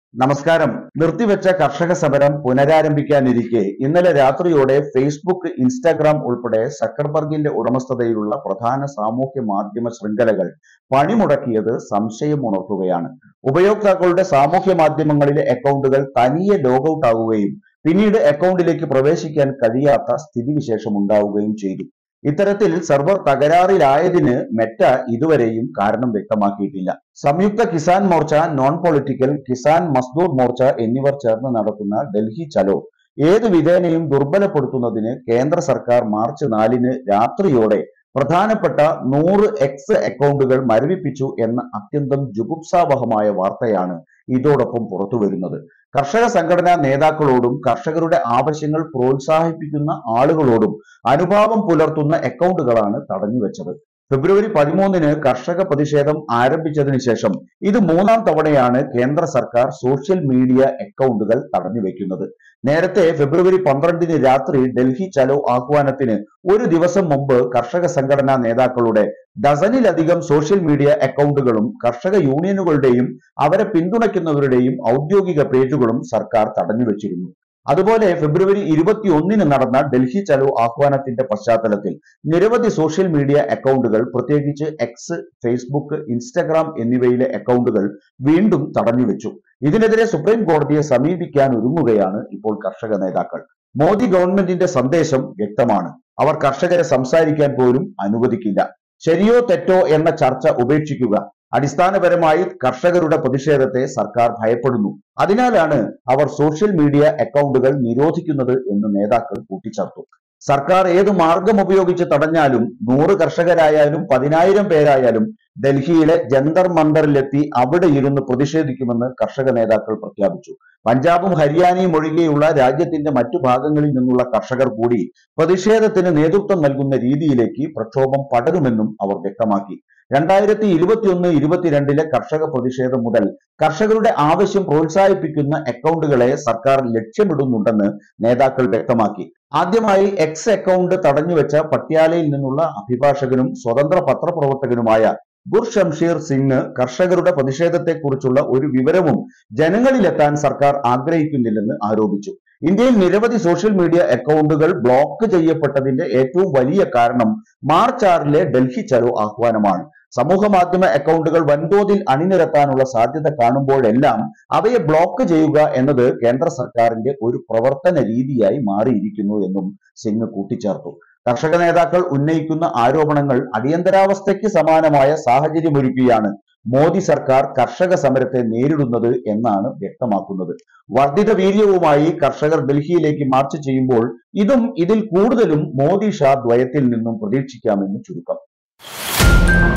നമസ്കാരം നിർത്തിവെച്ച കർഷക സമരം പുനരാരംഭിക്കാനിരിക്കെ ഇന്നലെ രാത്രിയോടെ ഫേസ്ബുക്ക് ഇൻസ്റ്റാഗ്രാം ഉൾപ്പെടെ സക്കർബർഗിന്റെ ഉടമസ്ഥതയിലുള്ള പ്രധാന സാമൂഹ്യ മാധ്യമ ശൃംഖലകൾ പണിമുടക്കിയത് സംശയമുണർത്തുകയാണ് ഉപയോക്താക്കളുടെ സാമൂഹ്യ മാധ്യമങ്ങളിലെ അക്കൗണ്ടുകൾ തനിയെ ലോഗൌട്ട് ആവുകയും പിന്നീട് അക്കൗണ്ടിലേക്ക് പ്രവേശിക്കാൻ കഴിയാത്ത സ്ഥിതിവിശേഷം ഉണ്ടാവുകയും ചെയ്തു ഇത്തരത്തിൽ സെർവർ തകരാറിലായതിന് മെറ്റ ഇതുവരെയും കാരണം വ്യക്തമാക്കിയിട്ടില്ല സംയുക്ത കിസാൻ മോർച്ച നോൺ പൊളിറ്റിക്കൽ കിസാൻ മസ്ദൂർ മോർച്ച എന്നിവർ ചേർന്ന് നടത്തുന്ന ഡൽഹി ചലോ ഏത് വിധേനയും ദുർബലപ്പെടുത്തുന്നതിന് കേന്ദ്ര സർക്കാർ മാർച്ച് നാലിന് രാത്രിയോടെ പ്രധാനപ്പെട്ട നൂറ് എക്സ് അക്കൗണ്ടുകൾ മരവിപ്പിച്ചു എന്ന അത്യന്തം ജുഗുപ്സാവഹമായ വാർത്തയാണ് ഇതോടൊപ്പം പുറത്തുവരുന്നത് കർഷക സംഘടനാ നേതാക്കളോടും കർഷകരുടെ ആവശ്യങ്ങൾ പ്രോത്സാഹിപ്പിക്കുന്ന ആളുകളോടും അനുഭാവം പുലർത്തുന്ന അക്കൗണ്ടുകളാണ് തടഞ്ഞുവെച്ചത് ഫെബ്രുവരി പതിമൂന്നിന് കർഷക പ്രതിഷേധം ആരംഭിച്ചതിന് ശേഷം ഇത് മൂന്നാം തവണയാണ് കേന്ദ്ര സർക്കാർ സോഷ്യൽ മീഡിയ അക്കൗണ്ടുകൾ തടഞ്ഞുവെക്കുന്നത് നേരത്തെ ഫെബ്രുവരി പന്ത്രണ്ടിന് രാത്രി ഡൽഹി ചലോ ആഹ്വാനത്തിന് ഒരു ദിവസം മുമ്പ് കർഷക സംഘടനാ നേതാക്കളുടെ ഡസനിലധികം സോഷ്യൽ മീഡിയ അക്കൗണ്ടുകളും കർഷക യൂണിയനുകളുടെയും അവരെ പിന്തുണയ്ക്കുന്നവരുടെയും ഔദ്യോഗിക പേജുകളും സർക്കാർ തടഞ്ഞുവെച്ചിരുന്നു അതുപോലെ ഫെബ്രുവരി ഇരുപത്തിയൊന്നിന് നടന്ന ഡൽഹി ചലോ ആഹ്വാനത്തിന്റെ പശ്ചാത്തലത്തിൽ നിരവധി സോഷ്യൽ മീഡിയ അക്കൗണ്ടുകൾ പ്രത്യേകിച്ച് എക്സ് ഫേസ്ബുക്ക് ഇൻസ്റ്റഗ്രാം എന്നിവയിലെ അക്കൗണ്ടുകൾ വീണ്ടും തടഞ്ഞുവെച്ചു ഇതിനെതിരെ സുപ്രീം കോടതിയെ സമീപിക്കാൻ ഒരുങ്ങുകയാണ് ഇപ്പോൾ കർഷക നേതാക്കൾ മോദി ഗവൺമെന്റിന്റെ സന്ദേശം വ്യക്തമാണ് അവർ കർഷകരെ സംസാരിക്കാൻ പോലും അനുവദിക്കില്ല ശരിയോ തെറ്റോ എന്ന ചർച്ച ഉപേക്ഷിക്കുക അടിസ്ഥാനപരമായി കർഷകരുടെ പ്രതിഷേധത്തെ സർക്കാർ ഭയപ്പെടുന്നു അതിനാലാണ് അവർ സോഷ്യൽ മീഡിയ അക്കൗണ്ടുകൾ നിരോധിക്കുന്നത് എന്ന് നേതാക്കൾ കൂട്ടിച്ചേർത്തു സർക്കാർ ഏത് മാർഗം ഉപയോഗിച്ച് തടഞ്ഞാലും നൂറ് കർഷകരായാലും പതിനായിരം പേരായാലും ഡൽഹിയിലെ ജന്തർ മന്ദറിലെത്തി അവിടെ ഇരുന്ന് പ്രതിഷേധിക്കുമെന്ന് കർഷക നേതാക്കൾ പ്രഖ്യാപിച്ചു പഞ്ചാബും ഹരിയാനയും ഒഴികെയുള്ള രാജ്യത്തിന്റെ മറ്റു ഭാഗങ്ങളിൽ നിന്നുള്ള കർഷകർ കൂടി പ്രതിഷേധത്തിന് നേതൃത്വം നൽകുന്ന രീതിയിലേക്ക് പ്രക്ഷോഭം പടരുമെന്നും അവർ വ്യക്തമാക്കി രണ്ടായിരത്തി ഇരുപത്തിയൊന്ന് ഇരുപത്തിരണ്ടിലെ കർഷക പ്രതിഷേധം മുതൽ കർഷകരുടെ ആവശ്യം പ്രോത്സാഹിപ്പിക്കുന്ന അക്കൗണ്ടുകളെ സർക്കാർ ലക്ഷ്യമിടുന്നുണ്ടെന്ന് നേതാക്കൾ വ്യക്തമാക്കി ആദ്യമായി എക്സ് അക്കൗണ്ട് തടഞ്ഞുവെച്ച പട്യാലയിൽ നിന്നുള്ള അഭിഭാഷകനും സ്വതന്ത്ര പത്രപ്രവർത്തകനുമായ ഗുർ ഷംഷീർ സിംഗ് കർഷകരുടെ പ്രതിഷേധത്തെക്കുറിച്ചുള്ള ഒരു വിവരവും ജനങ്ങളിലെത്താൻ സർക്കാർ ആഗ്രഹിക്കുന്നില്ലെന്ന് ആരോപിച്ചു ഇന്ത്യയിൽ നിരവധി സോഷ്യൽ മീഡിയ അക്കൗണ്ടുകൾ ബ്ലോക്ക് ചെയ്യപ്പെട്ടതിന്റെ ഏറ്റവും വലിയ കാരണം മാർച്ച് ആറിലെ ഡൽഹി ചലോ ആഹ്വാനമാണ് സമൂഹ മാധ്യമ അക്കൗണ്ടുകൾ വൻതോതിൽ അണിനിരത്താനുള്ള സാധ്യത കാണുമ്പോഴെല്ലാം അവയെ ബ്ലോക്ക് ചെയ്യുക എന്നത് കേന്ദ്ര സർക്കാരിന്റെ ഒരു പ്രവർത്തന രീതിയായി മാറിയിരിക്കുന്നു എന്നും സിംഗ് കൂട്ടിച്ചേർത്തു കർഷക നേതാക്കൾ ഉന്നയിക്കുന്ന ആരോപണങ്ങൾ അടിയന്തരാവസ്ഥയ്ക്ക് സമാനമായ സാഹചര്യമൊരുക്കിയാണ് മോദി സർക്കാർ കർഷക സമരത്തെ നേരിടുന്നത് എന്നാണ് വ്യക്തമാക്കുന്നത് വർദ്ധിത വീര്യവുമായി കർഷകർ ഡൽഹിയിലേക്ക് മാർച്ച് ചെയ്യുമ്പോൾ ഇതും ഇതിൽ കൂടുതലും മോദി ഷാ ദ്വയത്തിൽ നിന്നും പ്രതീക്ഷിക്കാമെന്ന് ചുരുക്കം